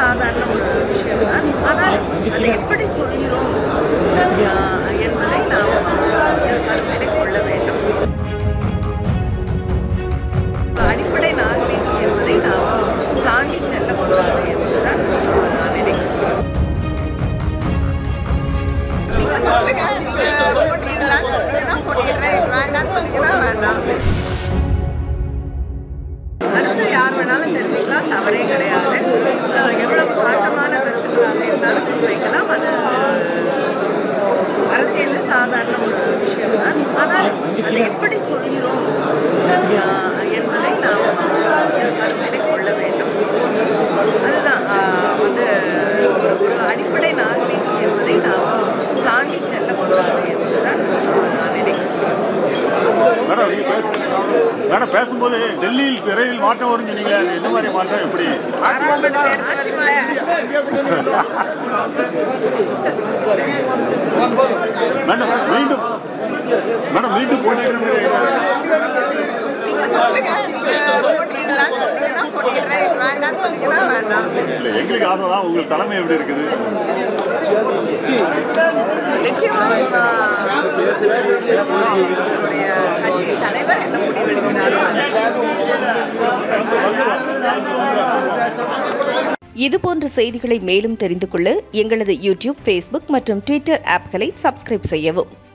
சாதாரண ஒரு விஷயம்தான் ஆனால் அதை எப்படி சொல்கிறோம் ஆஹ், என்பதை நாம் வந்து கருத்திலே கொள்ள வேண்டும் அடிப்படை நாகரிகம் என்பதை நாம் தாண்டி செல்லக்கூடாது என்பதுதான் நான் நினைக்கிறேன் நீங்க சொல்லுங்க நீங்க போட்டியிடலாம்னு சொன்னீங்கன்னா போட்டியிடுறேன் வேண்டாம்னு சொன்னீங்கன்னா வேண்டாம் கருத்து யார் வேணாலும் தெரிவிக்கலாம் தவறே கிடையாது அஹ் எவ்வளவு காட்டமான கருத்துக்களாக இருந்தாலும் முன்வைக்கலாம் அது அரசியலில் சாதாரண ஒரு விஷயம்தான் ஆனால் அதை எப்படி சொல்கிறோம் அஹ் என்பதை நாம் வந்து கருத்திலே கொள்ள வேண்டும் அதுதான் அஹ் வந்து ஒரு ஒரு அடிப்படை நாகரிகம் என்பதை நாம் தாண்டி செல்லக்கூடாது என்பதுதான் நான் நினைக்கிறேன் மேடம் நீங்க பேச மேடம் பேசும்போது டெல்லியில் விரைவில் மாற்றம் வரும் சொன்னீங்க அது எந்த மாதிரி மாற்றம் எப்படி ஆட்சி மாற்றம் மேடம் மீண்டும் மேடம் மீண்டும் போட்டியிடுறது நீங்க சொல்லுங்க நீங்க போட்டியிடலாம்னு சொன்னீங்கன்னா போட்டியிடுறேன் வேண்டாம்னு சொன்னீங்கன்னா வேண்டாம் இல்ல எங்களுக்கு ஆசை தான் உங்க தலைமை எப்படி இருக்குது நிச்சயமா நம்மளுடைய கட்சி தலைவர் என்ன முடிவெடுக்கிறாரோ இதுபோன்ற செய்திகளை மேலும் தெரிந்து கொள்ள எங்களது யூடியூப் ஃபேஸ்புக் மற்றும் ட்விட்டர் ஆப்களை சப்ஸ்கிரைப் செய்யவும்